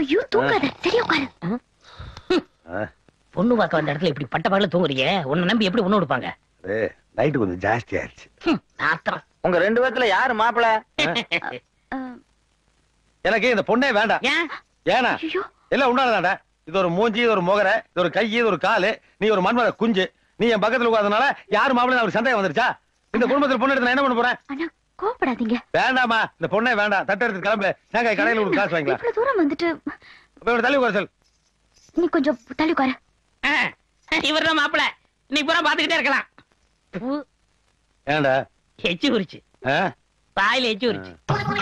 ஐயோ தூங்காத சரி உட்காரு பொண்ணு பார்க்க வந்த இடத்துல இப்படி பட்ட பகல தூங்குறியே உன்னை நம்பி எப்படி பொண்ணு கொடுப்பாங்க நைட்டு கொஞ்சம் ஜாஸ்தி ஆயிடுச்சு நாத்திரம் உங்க ரெண்டு பேத்துல யாரு மாப்பிள அஹ், எனக்கு இந்த பொண்ணே வேண்டாம் ஏன் ஏனா ஐயோ எல்லாம் உண்டானதாண்டா இது ஒரு மூஞ்சி இது ஒரு முகரை இது ஒரு கை இது ஒரு காலு நீ ஒரு மண்மர குஞ்சு நீ என் பக்கத்துல உட்கார்ந்தனால யாரு மாப்பிள்ளை அவருக்கு சந்தேகம் வந்துருச்சா இந்த குடும்பத்துல பொண்ணு எடுத்து நான் என்ன பண்ண போறேன் அண்ணா கோவப்படாதீங்க வேண்டாமா இந்த பொண்ணே வேண்டாம் தட்டு எடுத்து கிளம்பு நாங்க கடையில ஒரு காசு வாங்கிக்கலாம் இவ்வளவு தூரம் வந்துட்டு அப்ப இவனை தள்ளி உட்கார சொல் நீ கொஞ்சம் தள்ளி உட்காரு இவர் தான் மாப்பிள இன்னைக்கு பூரா பாத்துக்கிட்டே இருக்கலாம் பூ, ஏன்டா எச்சி குறிச்சு ஆ? வாயில எச்சி குறிச்சு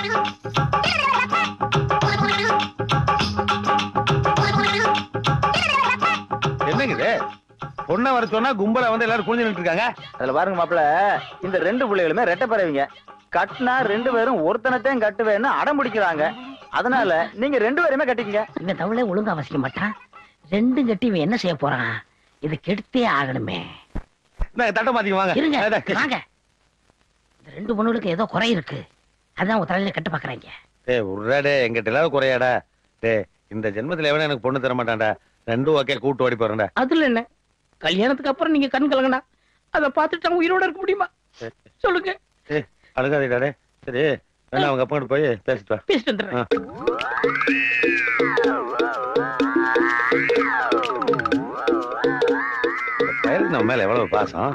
என்னங்க இது பொண்ணை வர சொன்னா கும்பலா வந்து எல்லாரும் குனிஞ்சு நின்று இருக்காங்க அதுல பாருங்க மாப்பிள இந்த ரெண்டு பிள்ளைகளுமே ரெட்டை பறவைங்க கட்டினா ரெண்டு பேரும் ஒருத்தனத்தையும் கட்டுவேன்னு அடம் பிடிக்கிறாங்க அதனால நீங்க ரெண்டு பேருமே கட்டிக்கங்க இந்த தவளை ஒழுங்கா வசிக்க மாட்டான் ரெண்டும் கட்டி இவன் என்ன செய்ய போறான் இது கெடுத்தே ஆகணுமே இந்தாங்க, தட்டை மாத்திக்க வாங்க இருங்க அதான். வாங்க இந்த ரெண்டு பொண்ணுகளுக்கு ஏதோ குறை இருக்கு அதான் உங்க தலையில கட்ட பாக்குறாங்க டேய் உர்றாடே எங்கிட்ட இல்லாத குறையாடா டேய் இந்த ஜென்மத்துல எவனும் எனக்கு பொண்ணு தர மாட்டான்டா ரெண்டும் ஓகே கூட்டு ஓடி போறேன்டா அதுல என்ன கல்யாணத்துக்கு அப்புறம் நீங்க கண் கலங்கடா அத பார்த்துட்டு அவங்க உயிரோட இருக்க முடியுமா சொல்லுங்க ஏய் அழுகாதீடா டேய் சரி வேணா அவங்க அப்பா கிட்ட போய் பேசிட்டு வா பேசிட்டு வந்துடுறேன் ஆ. இந்த பயலுக்கு நம்ம மேல எவ்வளவு பாசம்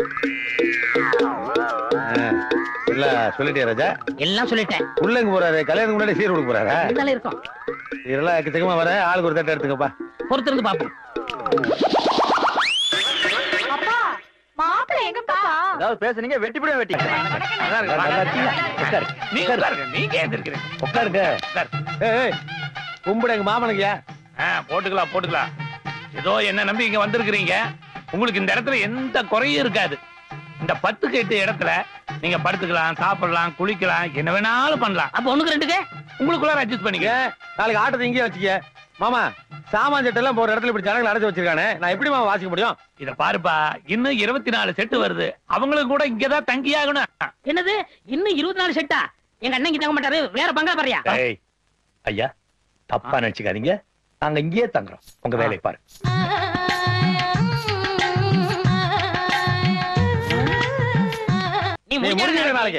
ஆ, இல்ல சொல்லிட்டியா ராஜா எல்லாம் சொல்லிட்டேன் உள்ள எங்க போறாரு கல்யாணத்துக்கு முன்னாடி சீர் கொடுக்க போறாரா இருந்தாலும் இருக்கும் இதெல்லாம் எக்கச்சக்கமா வர ஆளுக்கு ஒரு தட்டை எடுத்துக்கப்பா பொறுத்திருந்து பாப்போம் அப்பா மாப்பிள்ளை எங்கப்பா ஏதாவது பேசுனீங்க வெட்டி பிடிவ வெட்டி நல்லா இருக்கீங்களா? உட்காரு. நீங்க உட்காருங்க நீங்க ஏந்திருக்கிறீங்க உட்காருங்க ஏய், ஏய், கும்பிடு எங்க மாமனுக்குயா ஆ, போட்டுக்கலாம் போட்டுக்கலாம் ஏதோ என்ன நம்பி இங்க வந்திருக்கிறீங்க உங்களுக்கு இந்த இடத்துல எந்த குறையும் இருக்காது இந்த பத்துக்கு எட்டு இடத்துல நீங்க படுத்துக்கலாம் சாப்பிடலாம் குளிக்கலாம் என்ன வேணாலும் பண்ணலாம் அப்ப ஒண்ணுக்கு ரெண்டுக்கு உங்களுக்குள்ள அட்ஜஸ்ட் பண்ணிக்க ஏன் நாளைக்கு ஆட்டத்தை இங்கேயே வச்சுக்க மாமா சாமான் சட்டை எல்லாம் போற இடத்துல இப்படி ஜனங்களை அடைச்சு வச்சிருக்கானே நான் எப்படி மாமா வாசிக்க முடியும் இத பாருப்பா இன்னும் இருபத்தி நாலு செட்டு வருது அவங்களுக்கு கூட இங்கதான் தங்கியாகணும் என்னது இன்னும் இருபத்தி நாலு செட்டா எங்க அண்ணன் தங்க மாட்டாரு வேற பங்களா பாரியா ஏய் ஐயா தப்பா நினைச்சுக்காதீங்க நாங்க இங்கேயே தங்குறோம் உங்க வேலையை பாரு நீ நீ முடிஞ்சிட முடிஞ்ச நாளைக்கு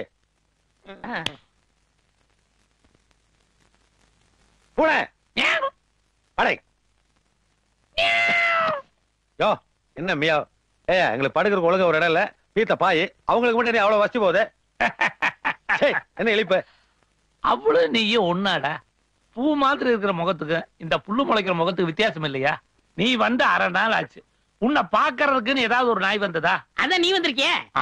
பூனை அடை யோ என்ன மியா ஏ எங்களுக்கு படுக்கிறதுக்கு ஒழுங்கா ஒரு இடம் இல்ல வீட்ட பாய் அவங்களுக்கு மட்டும் நீ அவ்வளவு வச்சு போகுது சே, என்ன இழிப்பு அவ்வளவு நீயும் ஒன்னாடா பூ மாதிரி இருக்கிற முகத்துக்கு இந்த புல்லு முளைக்கிற முகத்துக்கு வித்தியாசம் இல்லையா நீ வந்து அரை நாள் ஆச்சு உன்னை பாக்குறதுக்குன்னு ஏதாவது ஒரு நாய் வந்ததா அதான் நீ வந்திருக்கிய ஆ.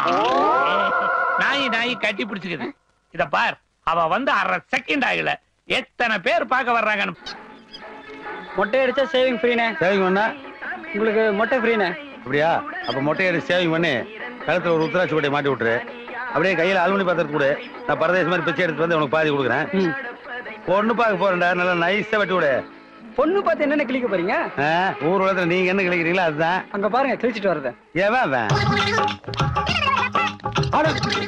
நாய் நாய் கட்டி பிடிச்சுக்குது இத பார் அவ வந்து அரை செகண்ட் ஆகல எத்தனை பேர் பார்க்க வர்றாங்கன்னு மொட்டை அடிச்சா சேவிங் ஃப்ரீனே சேவிங் பண்ணா உங்களுக்கு மொட்டை ஃப்ரீனே அப்படியா அப்ப மொட்டையை சேவிங் பண்ணி கழுத்துல ஒரு உத்தராட்சி கொட்டையை மாட்டி விட்டுரு அப்படியே கையில அலுமினி பாத்திரத்து கொடு நான் பரதேசம் மாதிரி பிச்சை எடுத்து வந்து உனக்கு பாதி கொடுக்குறேன் பொண்ணு பார்க்க போறேன்டா நல்லா நைஸா வெட்டி விடு பொண்ணு பார்த்து என்னென்ன கிளிக்க போறீங்க ஆ, ஊர் உலகத்துல நீங்க என்ன கிடைக்கிறீங்களோ அதுதான் அங்க பாருங்க கிழிச்சிட்டு வரத எவன் அவன்? அட.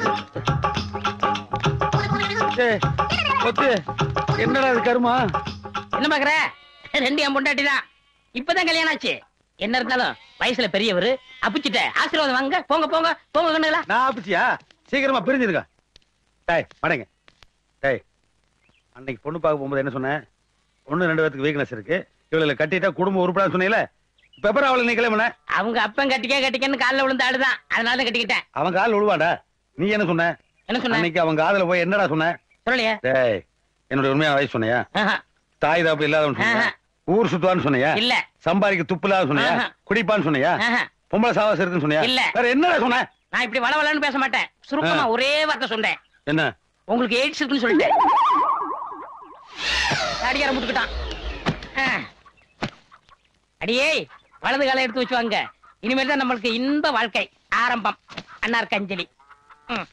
ஏய், கொத்து, என்னடா இது கருமா என்ன பாக்குற ரெண்டு என் பொண்டாட்டி தான் இப்பதான் கல்யாணம் ஆச்சு என்ன இருந்தாலும் வயசுல பெரியவரு அப்பிச்சிட்ட ஆசீர்வாதம் வாங்க போங்க போங்க போங்க கண்ணுங்களா நான் ஆப்பிச்சியா சீக்கிரமா பிரிஞ்சிருக்க டேய் மடங்க டேய் அன்னைக்கு பொண்ணு பார்க்க போகும்போது என்ன சொன்னேன் பொண்ணு ரெண்டு பேத்துக்கு வீக்னஸ் இருக்கு இவளை கட்டிட்டா குடும்பம் உருப்படான்னு சொன்னீல இப்ப எப்பறம் அவளை நீ கல்யாணம் பண்ண அவங்க அப்பன் கட்டிக்க கட்டிக்கன்னு கால்ல விழுந்த ஆளுதான் அதனால தான் கட்டிக்கிட்டேன் அவன் கால் விழுவாடா நீ என்ன சொன்ன என்ன சொன்ன அன்னைக்கு அவன் காதுல போய் என்னடா சொன்ன சொல்லலையே டேய் என்னுடைய உண்மையான வயசு சொன்னியா ஆஹா, தாய் தாப்பு இல்லாதவன் சொன்னியா ஆஹா. ஊர் சுத்துவான்னு சொன்னியா இல்ல சம்பாதிக்க துப்பு இல்லாத சொன்னியா ஆஹா. குடிப்பான்னு சொன்னியா ஆஹா. பொம்பளை சாவாசம் இருக்குன்னு சொன்னியா இல்ல. வேற என்னடா சொன்ன நான் இப்படி வளவலன்னு பேச மாட்டேன் சுருக்கமா ஒரே வார்த்தை சொன்னேன் என்ன உங்களுக்கு எய்ட்ஸ் இருக்குன்னு சொல்லிட்டேன் அடியார முட்டுக்கிட்டான் ஆ. அடியே வலது காலை எடுத்து வச்சு வாங்க இனிமேல் தான் நம்மளுக்கு இன்ப வாழ்க்கை ஆரம்பம் அன்னார் கஞ்சலி ம்.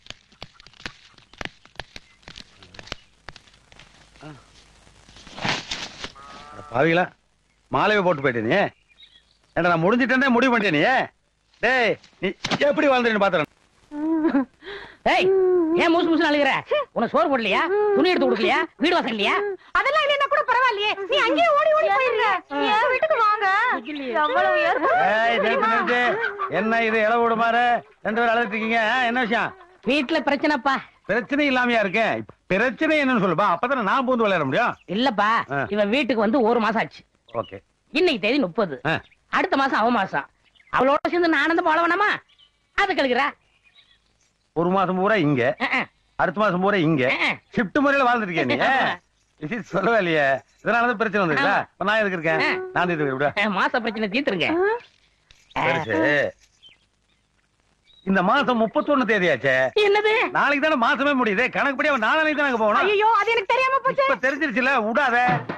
அட பாவிகளா மாலையை போட்டு போயிட்டே நீ ஏன்டா நான் முடிஞ்சிட்டேனே முடிவு பண்ணிட்டே நீ டேய் நீ எப்படி வாழ்ந்துன்னு பாத்துறேன் ஏய் ஏன் மூசு மூசு அழுகிற உனக்கு சோறு போடலையா துணி எடுத்து கொடுக்கலையா வீடு வாசல் இல்லையா அதெல்லாம் இல்லைன்னா கூட பரவாயில்ல பரவாயில்லையே நீ அங்கேயே ஓடி ஓடி போயிடுற என் வீட்டுக்கு வாங்க எவ்வளவு ஏய், நிறுத்து, நிறுத்து. என்ன இது இளவு மாறு ரெண்டு பேரும் அழுதுட்டு இருக்கீங்க ஆ, என்ன விஷயம் வீட்டுல பிரச்சனைப்பா பிரச்சனை இல்லாமையா இருக்கேன் பிரச்சனை என்னன்னு சொல்லுப்பா அப்பதானே நான் பூந்து விளையாட முடியும் இல்லப்பா ஆ. இவன் வீட்டுக்கு வந்து ஒரு மாசம் ஆச்சு ஓகே இன்னைக்கு தேதி முப்பது ஆ. அடுத்த மாசம் அவ மாசம் அவளோட சேர்ந்து நான் ஆனந்தம் போல வேணாமா அது கழுகுறா ஒரு மாசம் பூரா இங்க அடுத்த மாசம் பூரா இங்க ஷிஃப்ட் முறையில வாழ்ந்துட்டு இருக்கேன் நீ இது சொல்லவே இல்லையே இதனாலதான் பிரச்சனை வந்துருக்கா இப்ப நான் எதுக்கு இருக்கேன் நான் இது விட மாச பிரச்சனை தீர்த்துருங்க பெருசு இந்த மாசம் முப்பத்தொன்னு தேதியாச்சே என்னது நாளைக்கு தானே மாசமே முடியுது கணக்குப்படி அவன் நாளைக்கு தான் அங்க போகணும் ஐயோ அது எனக்கு தெரியாம போச்சு இப்ப தெரிஞ்சிருச்சுல விடாத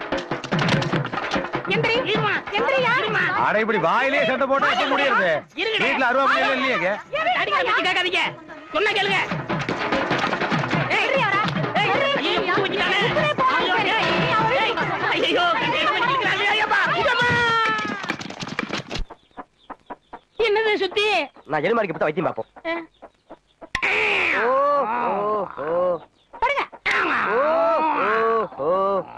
எந்திரி எந்திரியா அட இப்படி வாயிலே சண்டை போட்டு வைக்க முடியாது இருங்கடே. வீட்டுல அருவா முடியல இல்லையாங்க அடிக்கிற பேச்சு கேட்காதீங்க சொன்னா கேளுங்க ஏய், ஏய், ஐயோ, புடிச்சு வச்சுட்டானே. ஐயோ, ஏய், ஏய், ஐயோ, கண்டையில வச்சு கிழிக்கிறாங்க. ஐயப்பா, ஐயப்பா. என்னது சுத்தி நான் எலுமாரிக்கு பத்த வைத்தியம் பார்ப்போம் ஓ ஓ ஓ படுங்க ஓ ஓ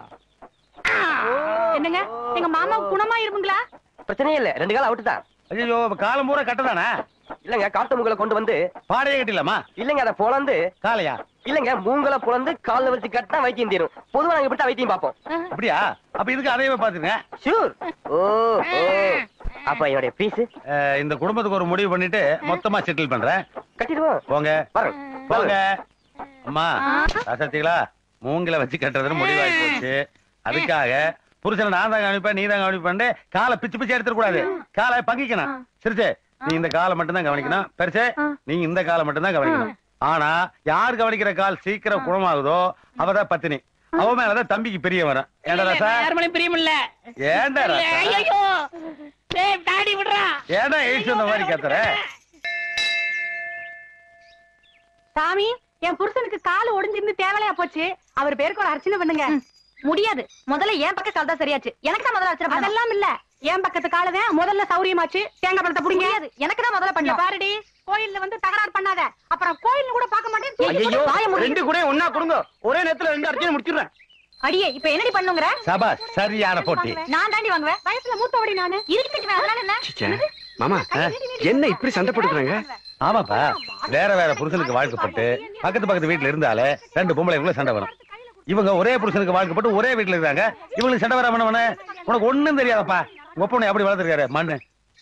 என்னங்க எங்க மாமா குணமா இருப்புங்களா பிரச்சனையே இல்ல ரெண்டு காலம் அவுட்டு தான் ஐயோ காலம் பூரா கட்டதானே இல்லங்க காட்டு மூங்கலை கொண்டு வந்து பாடையே கட்டிடலாமா இல்லங்க அதை பொளந்து காலையா இல்லங்க மூங்கலை பொளந்து கால்ல வச்சு கட்டினா வைத்தியம் தீரும் பொதுவா நாங்க இப்படி வைத்தியம் பார்ப்போம் அப்படியா அப்ப இதுக்கு அதையவே பாத்துருங்க ஷூர் ஓ ஓ அப்ப என்னுடைய பீஸ் இந்த குடும்பத்துக்கு ஒரு முடிவு பண்ணிட்டு மொத்தமா செட்டில் பண்றேன் கட்டிடுவோம் போங்க வரோம் போங்க அம்மா ரசத்திகளா மூங்கில வச்சு கட்டுறதுன்னு முடிவாகி போச்சு அதுக்காக புருஷனை நான் தான் கவனிப்பேன் நீ தான் கவனிப்பேன் காலை பிச்சு பிச்சு எடுத்துட கூடாது காலை பங்கிக்கணும் சிரிச்சே நீ இந்த காலை மட்டும் தான் கவனிக்கணும் பெருசே நீ இந்த காலை மட்டும் தான் கவனிக்கணும் ஆனா யார் கவனிக்கிற கால் சீக்கிரம் குணமாகுதோ அவதான் பத்தினி அவ மேலதான் தம்பிக்கு பெரிய வரும் ஏண்டா ரசா யார் மேலயும் பிரியம் இல்ல ஏண்டா ரசா ஐயோ டேய் டாடி விடுறா ஏண்டா எயிட்ஸ் இந்த மாதிரி கத்துற சாமி என் புருஷனுக்கு கால் ஒடிஞ்சிருந்து தேவையா போச்சு அவர் பேருக்கு ஒரு அர்ச்சனை பண்ணுங்க முடியாது முதல்ல என் பக்க கால் தான் சரியாச்சு எனக்கு தான் முதல்ல அர்ச்சனை அதெல்லாம் இல்ல என் பக்கத்து காலதான் முதல்ல சௌரியமாச்சு தேங்காய் பழத்தை புடிங்க எனக்கு தான் முதல்ல பண்ண பாருடி கோயில்ல வந்து தகராறு பண்ணாத அப்புறம் கோயில் கூட பார்க்க மாட்டேன் ரெண்டு கூட ஒன்னா கொடுங்க ஒரே நேரத்துல ரெண்டு அர்ச்சனை முடிச்சிடுறேன் அடியே இப்ப என்னடி பண்ணுங்கற சபாஸ் சரியான போட்டி நான் தாண்டி வாங்குவேன் வயசுல மூத்தவடி நானு இருக்கட்டுமே அதனால என்ன மாமா என்ன இப்படி சண்டை போட்டுக்கிறாங்க ஆமாப்பா வேற வேற புருஷனுக்கு வாழ்க்கப்பட்டு பக்கத்து பக்கத்து வீட்டுல இருந்தாலே ரெண்டு பொம்பளைக்குள்ள சண்டை வரும் இவங்க ஒரே புருஷனுக்கு வாழ்க்கப்பட்டு ஒரே வீட்டுல இருக்காங்க இவங்களுக்கு சண்டை வராம என்ன உனக்கு ஒண்ணும் தெரியாதப்பா உங்க பொண்ணு எப்படி வளர்த்துருக்காரு மண்ணு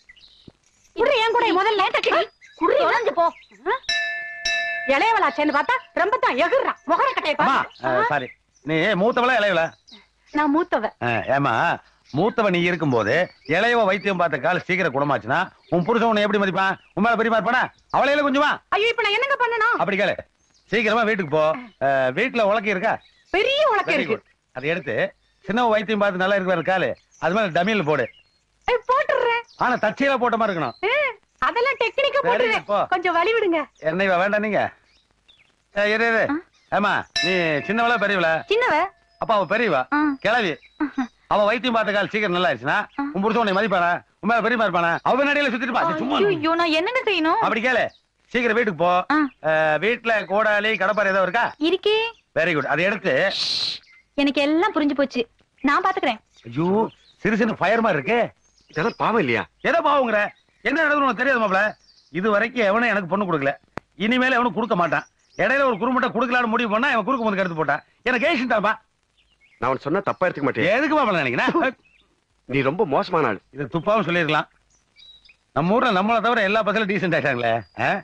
குடு என் கூட முதல்ல குடு உழைஞ்சு போ இளையவளாச்சேன்னு பார்த்தா ரொம்ப தான் எகுறான் முகர கட்டைய அம்மா பாரு சாரி நீ மூத்தவளா இளையவளா நான் மூத்தவ ஆ, ஏம்மா மூத்தவ நீ இருக்கும்போது இளையவ வைத்தியம் பார்த்த கால சீக்கிரம் குணமாச்சுன்னா உன் புருஷன் உன்னை எப்படி மதிப்பான் உன் மேல பெரியமா இருப்பானா அவளையில கொஞ்சமா ஐயோ இப்ப நான் என்னங்க பண்ணணும் அப்படி கேளு சீக்கிரமா வீட்டுக்கு போ ஆ, வீட்டுல உலக்கி இருக்கா பெரிய உலக்கம் Very இருக்கு good. அதை எடுத்து சின்ன வைத்தியம் பார்த்து நல்லா இருக்கிற காலு அது மேல டமியில் போடு ஏய், போட்டுடுறேன் ஆனா தச்சையில போட்ட மாதிரி இருக்கணும் ஏய், அதெல்லாம் டெக்னிக்கா Very போட்டுடுறேன் good, போ. கொஞ்சம் வழி விடுங்க என்ன இவ வேண்டாம் நீங்க ஏய், இரு இரு ஏமா நீ சின்னவளா பெரியவளா சின்னவ அப்ப அவ பெரியவா ஆ. கிளவி அவ வைத்தியம் பார்த்த கால் சீக்கிரம் நல்லா ஆயிடுச்சுன்னா உன் புருஷன் உன்னை மதிப்பானா உன் மேல பெரியமா இருப்பானா அவ நடையில சுத்திட்டு பா சும்மா இரு. ஐயோ நான் என்னங்க செய்யணும் அப்படி கேளு சீக்கிரம் வீட்டுக்கு போ ஆ. அஹ், வீட்டுல கோடாலி கடப்பாறை ஏதோ இருக்கா இருக்கே வெரி குட் அதை எடுத்து எனக்கு எல்லாம் புரிஞ்சு போச்சு நான் பாத்துக்கிறேன் ஐயோ சிறு சின்ன ஃபயர் மாதிரி இருக்கு இதெல்லாம் பாவம் இல்லையா எதை பாவுங்கிற என்ன நடக்குது உனக்கு தெரியாது மாப்ள இது வரைக்கும் எவனும் எனக்கு பொண்ணு கொடுக்கல இனிமேல எவனும் கொடுக்க மாட்டான் இடையில ஒரு குடும்பத்தை கொடுக்கலான்னு முடிவு பண்ணா அவன் குறுக்க வந்து எடுத்து போட்டான் எனக்கு ஏசிட்டாப்பா நான் உனக்கு சொன்னா தப்பா எடுத்துக்க மாட்டேன் எதுக்கு மாப்பிள நினைக்கிறேன் நீ ரொம்ப மோசமான ஆள் இது துப்பாவும் சொல்லிருக்கலாம் நம்ம ஊர்ல நம்மளை தவிர எல்லா பசங்களும் டீசென்ட் ஆயிட்டாங்களே ஆ?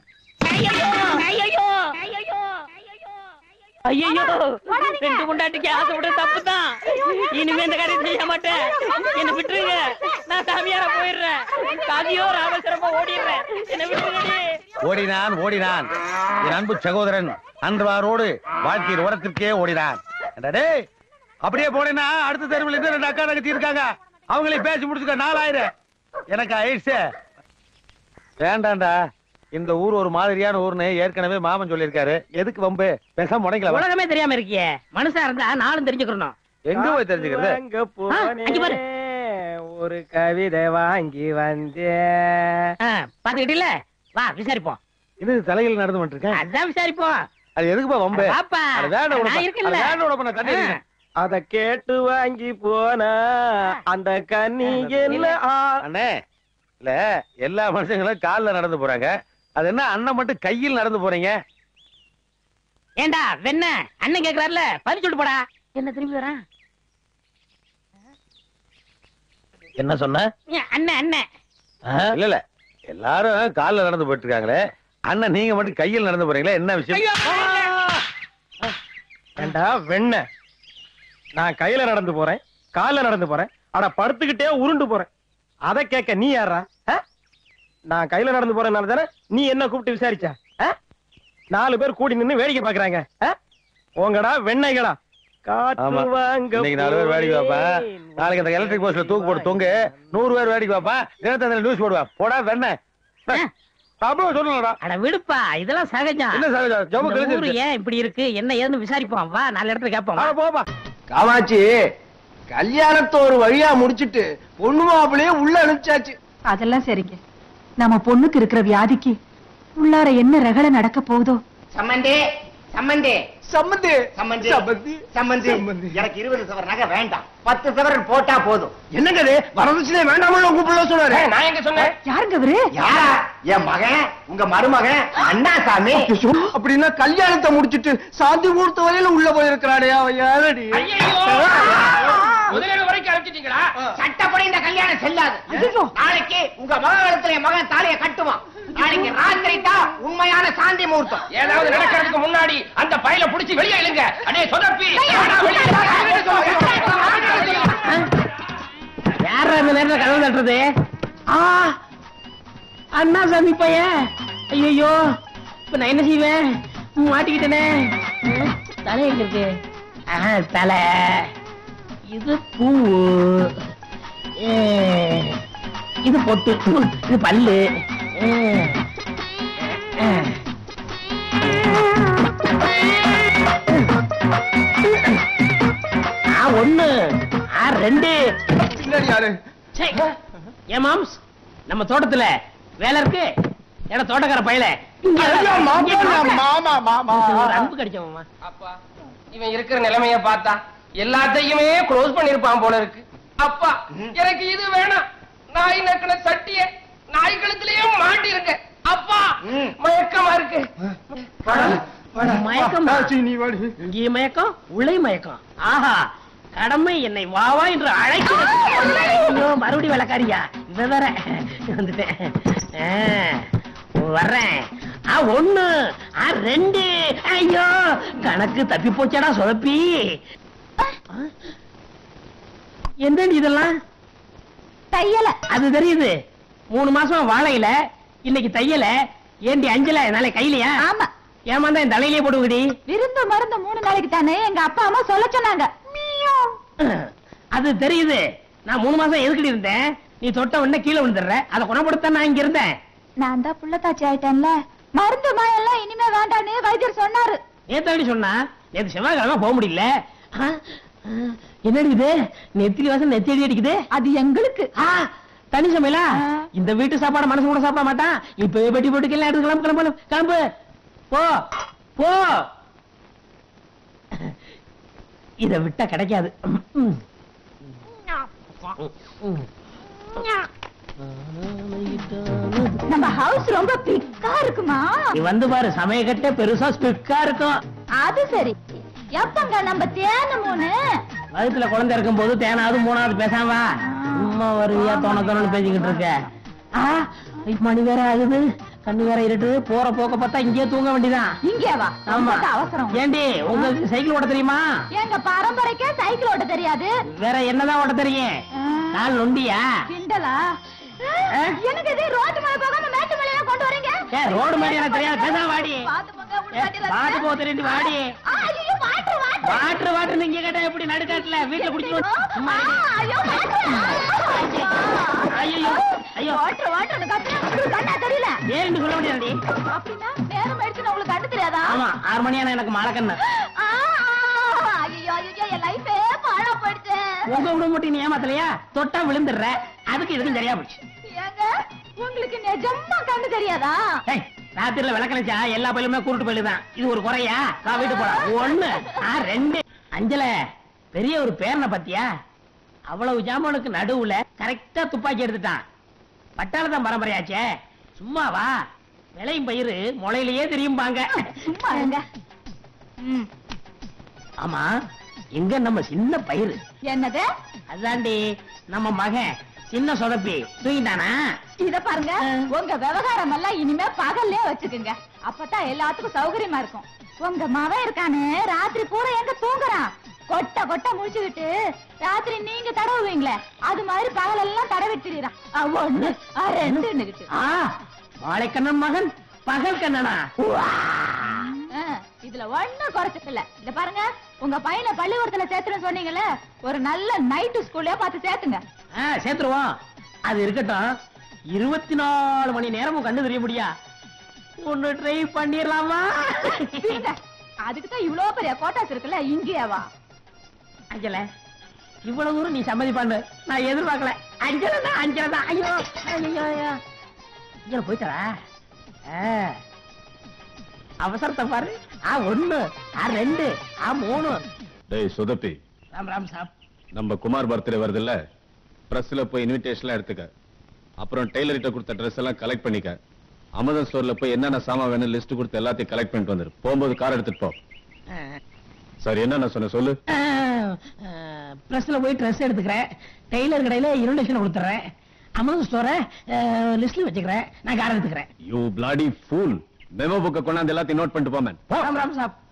ஐயோ ரெண்டு முண்டாட்டிக்கு ஆசை விட தப்பு தான் இனிமே இந்த காரியம் செய்ய மாட்டேன் என்ன விட்டுருங்க நான் சாமியாரா போயிடுறேன் காதியோ ராமேஸ்வரமா ஓடிடுறேன் என்ன விட்டுருங்கடி ஓடினான் ஓடினான் என் அன்பு சகோதரன் அன்றுவாரோடு வாழ்க்கையின் உரத்திற்கே ஓடினான் ஏண்டா டேய் அப்படியே போனேன்னா அடுத்த தெருவில் இருந்து ரெண்டு அக்கா தங்கச்சி இருக்காங்க அவங்களே பேசி முடிச்சுக்க நாலாயிரம் எனக்கு ஆயிடுச்சு வேண்டாம்டா இந்த ஊர் ஒரு மாதிரியான ஊர்னு ஏற்கனவே மாமன் சொல்லியிருக்காரு எதுக்கு வம்பு பேசாம முடங்கல உலகமே தெரியாம இருக்கியே மனுஷா இருந்தா நாளும் தெரிஞ்சுக்கணும் எங்க போய் தெரிஞ்சுக்கிறது அங்க ஆ, அங்க பாரு. போனேன், ஒரு கவிதை வாங்கி வந்தேன் ஆ, பாத்துக்கிட்டீல வா விசாரிப்போம் இது தலையில் நடந்து இருக்கேன் அதான் விசாரிப்போம் அது எதுக்குப்பா வம்பு வாப்பா அது வேண்டாம் நான் உனக்கு. இருக்கேன்ல அது வேண்டாம் உனக்கு, நான் தண்ணி ஆ. அடிக்கிறேன். அத கேட்டு வாங்கி போனா அந்த கன்னி என்ன ஆ- அண்ணே இல்ல எல்லா மனுஷங்களும் கால்ல நடந்து போறாங்க அது என்ன அண்ணன் மட்டும் கையில் நடந்து போறீங்க ஏண்டா வெண்ண அண்ணன் கேக்குறாருல பதில் சொல்லிட்டு போடா என்ன திரும்பி வரேன் என்ன சொன்ன அண்ணன் அண்ணன் ஆ? இல்ல இல்ல எல்லாரும் கால்ல நடந்து போயிட்டு இருக்காங்களே அண்ணன் நீங்க மட்டும் கையில் நடந்து போறீங்களா என்ன விஷயம் ஏண்டா வெண்ண நான் கையில நடந்து போறேன் கால்ல நடந்து போறேன் அட படுத்துக்கிட்டே உருண்டு போறேன் அத கேட்க நீ யாரா ஆ? நான் கையில நடந்து போறேனால தானே நீ என்ன கூப்பிட்டு விசாரிச்ச ஆ? நாலு பேர் கூடி நின்னு வேடிக்கை பாக்குறாங்க ஆ? போங்கடா வெண்ணைகளா காற்று ஆமா. வாங்க இன்னைக்கு நாலு பேர் வேடிக்கை பாப்பா போனேன். நாளைக்கு அந்த எலக்ட்ரிக் போஸ்ட்ல தூக்கு போட்டு தொங்கு நூறு பேர் வேடிக்கை பாப்பா தினத்தந்தில நியூஸ் போடுவா போடா வெண்ண அப்புறம் சொல்லணும்டா அட விடுப்பா இதெல்லாம் சகஜம் என்ன சார் ஜம்மு இந்த ஊரு கழிச்சு ஏன் இப்படி இருக்கு என்ன ஏதுன்னு விசாரிப்போம் வா நாலு இடத்துல கேட்போம் வா. போப்பா காமாட்சி கல்யாணத்தை ஒரு வழியா முடிச்சிட்டு பொண்ணு மாப்பிளையே உள்ள அனுப்பிச்சாச்சு அதெல்லாம் சரிங்க நம்ம பொண்ணுக்கு இருக்கிற வியாதிக்கு உள்ளார என்ன ரகலை நடக்க போகுதோ சம்மந்தி சம்மந்தி சம்மந்தி சம்மந்தி சம்மந்தி சம்மந்தி சம்மந்தி. எனக்கு இருபது சவர் நகை வேண்டாம் பத்து சவரன் போட்டா போதும் என்னங்க இது வரதட்சணை வேண்டாமல் கூப்பிடல சொன்னாரு நான் எங்க சொன்னேன் யாருங்க அவரு யாரா என் மகன் உங்க மருமகன் அண்ணாசாமி ஐயோ, அப்படின்னா கல்யாணத்தை முடிச்சிட்டு சாந்தி முகூர்த்த வரையில உள்ள போயிருக்கிறானே அவன் யாரடி முதலில் வரைக்கும் அழைச்சிட்டீங்களா சட்டப்படி இந்த கல்யாணம் செல்லாது நாளைக்கு உங்க மகன் என் மகன் தாலியை கட்டுவான் நாளைக்கு ராத்திரி தான் உண்மையான சாந்தி முகூர்த்தம் ஏதாவது நடக்கிறதுக்கு முன்னாடி அந்த பையில புடிச்சு வெளியே இழுங்க அடே சொதப்பி யாரா இந்த நேரத்துல கதவு தட்டுறது ஆ அண்ணா சாமி பையன் ஐயோ இப்ப நான் என்ன செய்வேன் மாட்டிக்கிட்டேனே ம், தலை எங்க இருக்கு ஆ, தலை இது பூ இது பொட்டு இது பல்லு ம். ம். ஆ ஒண்ணு ஆ ரெண்டு பின்னாடி யாரு சே, ஏன் மாம்ஸ் நம்ம தோட்டத்துல வேலை இருக்கு ஏன்னா தோட்டக்கார பயல இங்க வா, ஐயோ, இங்க மாப்பிள்ளை, வா. மாமா மாமா ஒரு அன்பு கிடைச்ச மாமா அப்பா இவன் இருக்கிற நிலைமைய பார்த்தா எல்லாத்தையுமே க்ளோஸ் பண்ணிருப்பான் போல இருக்கு அப்பா எனக்கு இது வேணாம் நாய் நக்கின சட்டிய நாய் கழுத்திலேயே மாட்டிருங்க அப்பா மயக்கமா இருக்கு மயக்கம் ஆச்சி, நீ வாடி இங்கே மயக்கம் உள்ளே மயக்கம் ஆஹா கடமை என்னை வா வா என்று அழைக்கிறது ஐயோ மறுபடியும் விளக்காரியா இவ வேற வந்துட்டேன் ஆ, வர்றேன் ஆ ஒண்ணு ஆ ரெண்டு ஐயோ கணக்கு தப்பி போச்சடா சொதப்பி என்னடி இதெல்லாம் தையல அது தெரியுது மூணு மாசம் வாழையில இன்னைக்கு தையல ஏண்டி அஞ்சல நாளை கையிலயா ஆமா ஏமாந்தா என் தலையிலே போடுங்கடி விருந்து மருந்து மூணு நாளைக்கு தானே எங்க அப்பா அம்மா சொல்ல சொன்னாங்க அது தெரியுது நான் மூணு மாசம் எதுக்கடி இருந்தேன் நீ தொட்ட உடனே கீழே விழுந்துடுற அதை குணப்படுத்த நான் இங்க இருந்தேன் நான் தான் புள்ளத்தாச்சி ஆயிட்டேன்ல மருந்து மாயெல்லாம் இனிமே வேண்டான்னு வைத்தியர் சொன்னாரு நேத்தாடி சொன்னா நேத்து செவ்வாய்க்கிழமை போக முடியல ஆ, ஆ, என்னடி இது நெத்திலி வாசம் நெத்தி அடி அடிக்குது அது எங்களுக்கு ஆ, தனி சமையலா ஆ. இந்த வீட்டு சாப்பாடு மனசு கூட சாப்பிட மாட்டான் இப்ப பெட்டி போட்டுக்கெல்லாம் எடுத்து கிளம்பு கிளம்பு கிளம்பு போ போ இத விட்டா கிடைக்காது ம், ம். ம். நம்ம ஹவுஸ் ரொம்ப பிக்கா இருக்குமா நீ வந்து பாரு சமயக்கட்டே பெருசா ஸ்பிக்கா இருக்கும் அது சரி எப்பங்க நம்ம தேன மூணு வயித்துல குழந்தை இருக்கும் போது தேனாவது மூணாவது பேசாம வா. சும்மா வருவியா தோண தோணு பேசிக்கிட்டு இருக்க ஆ இப்ப மணி வேற ஆகுது கண்ணு வேற இருட்டு போற போக்க பார்த்தா இங்கேயே தூங்க வேண்டியதான் இங்கே வா ஆமா ரொம்ப அவசரம் ஏண்டி உங்களுக்கு சைக்கிள் ஓட்ட தெரியுமா எங்க பரம்பரைக்கே சைக்கிள் ஓட்ட தெரியாது வேற என்னதான் ஓட்ட தெரியும் ஆ, நாள் நொண்டியா கிண்டலா ஆ? எனக்கு இது ரோட்டு மேல போகாம மேட்டு மேலயா கொண்டு வரீங்க ஏ ரோடு மேடி எனக்கு தெரியாது பேசாம வாடி பாத்து போங்க ஏ, உள்காட்டி பாத்து போ தெரியும் வாடி ஆ, ஐயோ வாட்டர் வாட்டர் வாட்டர் வாட்டர் நீங்க கேட்டா எப்படி நடுக்காட்டுல வீட்டுல குடிச்சு சும்மா இரு. ஐயோ வாட்டர் ஐயோ ஐயோ வாட்டர் வாட்டர் கத்துனா உங்களுக்கு கண்ணா தெரியல ஏன்னு சொல்ல முடியாதுடி அப்படின்னா நேரம் ஆயிடுச்சுன்னு உங்களுக்கு கண்டு தெரியாதா ஆமா ஆறு மணியான எனக்கு மழை கண்ணு ஆ, ஆ, ஐயோ ஐயோ என் லைஃபே பாழா போயிடுச்சு உங்க விட மட்டும் நீ ஏமாத்தலையா தொட்டா விழுந்துடுற அதுக்கு இதுக்கும் சரியா போச்சு ஏங்க உங்களுக்கு நிஜமா கண்டு தெரியாதா ஏய், ராத்திரில விளக்கணிச்சா எல்லா பயிலுமே குருட்டு பயிலு தான் இது ஒரு குறையா நான் வீட்டு போறேன் ஒண்ணு ஆ ரெண்டு அஞ்சல பெரிய ஒரு பேரனை பத்தியா அவ்வளவு ஜாமானுக்கு நடுவுல கரெக்டா துப்பாக்கி எடுத்துட்டான் பட்டாளதான் பரம்பரையாச்சே சும்மாவா விளையும் பயிறு முளையிலேயே தெரியும்பாங்க சும்மா இருங்க ம், ஆமா எங்க நம்ம சின்ன பயிறு என்னது அதாண்டி நம்ம மகன் சின்ன சொதப்பி தூங்கிட்டானா இத பாருங்க உங்க விவகாரம் எல்லாம் இனிமே பகல்லே வச்சுக்குங்க அப்பதான் எல்லாத்துக்கும் சௌகரியமா இருக்கும் உங்க மவன் இருக்கானே ராத்திரி பூரா எங்க தூங்குறான் கொட்ட கொட்ட முடிச்சுக்கிட்டு ராத்திரி நீங்க தடவுவீங்களே அது மாதிரி பகல் எல்லாம் தடவிட்டு திரியறான் அஹ், ஒண்ணு அஹ், ரெண்டுன்னுகிட்டு ஆ வாழைக்கண்ணன் மகன் பகல் கண்ணனா அஹ், இதுல ஒண்ணும் குறைச்சது இல்ல இத பாருங்க உங்க பையனை பள்ளிக்கூடத்துல சேர்த்துன்னு சொன்னீங்கல்ல ஒரு நல்ல நைட்டு ஸ்கூல்லயே பார்த்து சேர்த்துங்க ஆ, சேர்த்துருவோம் அது இருக்கட்டும் இருபத்தி நாலு மணி நேரமும் கண்ணு தெரிய முடியா ஒண்ணு ட்ரை பண்ணிடலாமா அதுக்கு தான் இவ்வளவு பெரிய கோட்டாஸ் இருக்குல்ல இங்கேயே வா அஞ்சல இவ்வளவு தூரம் நீ சம்மதிப்பான்னு நான் எதிர்பார்க்கல அஞ்சலை தான் அஞ்சலை தான் ஐயோ ஐயோ ஐயோ அஞ்சலை போயிட்டாரா ஆ. அவசரத்தை பாரு ஆ ஒண்ணு ஆ ரெண்டு ஆ மூணு டேய் சொதப்பி ராம் ராம் சாப் நம்ம குமார் பர்த்டே வருதுல்ல பிரஸ்ல போய் இன்விடேஷன்லாம் எடுத்துக்க அப்புறம் டெய்லர்கிட்ட கொடுத்த ட்ரெஸ் எல்லாம் கலெக்ட் பண்ணிக்க அமேசான் ஸ்டோர்ல போய் என்னென்ன சாமான் வேணும் லிஸ்ட் கொடுத்து எல்லாத்தையும் கலெக்ட் பண்ணிட்டு வந்துரு போகும்போது கார் எடுத்துட்டு போ சரி என்ன சொன்ன சொல்லு பிரஸ்ல போய் ட்ரெஸ் எடுத்துக்கிறேன் டெய்லர் கடையில இன்விடேஷன் கொடுத்துறேன் அமௌண்ட் ஸ்டோரை லிஸ்ட்ல வச்சுக்கிறேன் நான் கார் எடுத்துக்கிறேன் யூ பிளாடி ஃபூல் மெமோ புக்கை கொண்டாந்து எல்லாத்தையும் நோட் பண்ணிட்டு போமேன் ராம் ராம் சாப்